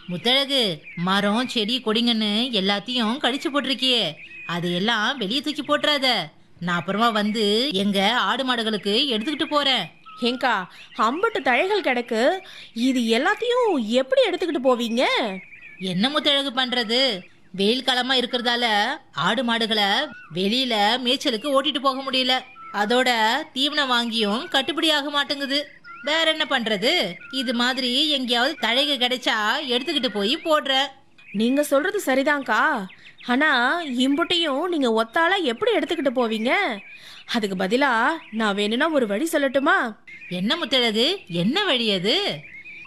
முத்தழகு மரம் செடி கொடிங்கன்னு எல்லாத்தையும் கடிச்சு போட்டிருக்கியே அதையெல்லாம் வெளியே தூக்கி போட்டுறாத நான் அப்புறமா வந்து எங்க ஆடு மாடுகளுக்கு எடுத்துக்கிட்டு போறேன் ஏங்கா அம்பட்டு தழைகள் கிடக்கு இது எல்லாத்தையும் எப்படி எடுத்துக்கிட்டு போவீங்க என்ன முத்தழகு பண்றது வெயில் காலமா இருக்கிறதால ஆடு மாடுகளை வெளியில மேய்ச்சலுக்கு ஓட்டிட்டு போக முடியல அதோட தீவனம் வாங்கியும் கட்டுப்படி ஆக மாட்டேங்குது வேற என்ன பண்றது இது மாதிரி எங்கேயாவது தழைக கிடைச்சா எடுத்துக்கிட்டு போய் போடுறேன் நீங்க சொல்றது சரிதான்க்கா ஆனா இம்புட்டையும் நீங்க ஒத்தால எப்படி எடுத்துக்கிட்டு போவீங்க அதுக்கு பதிலா நான் வேணும்னா ஒரு வழி சொல்லட்டுமா என்ன முத்தழகு என்ன வழி அது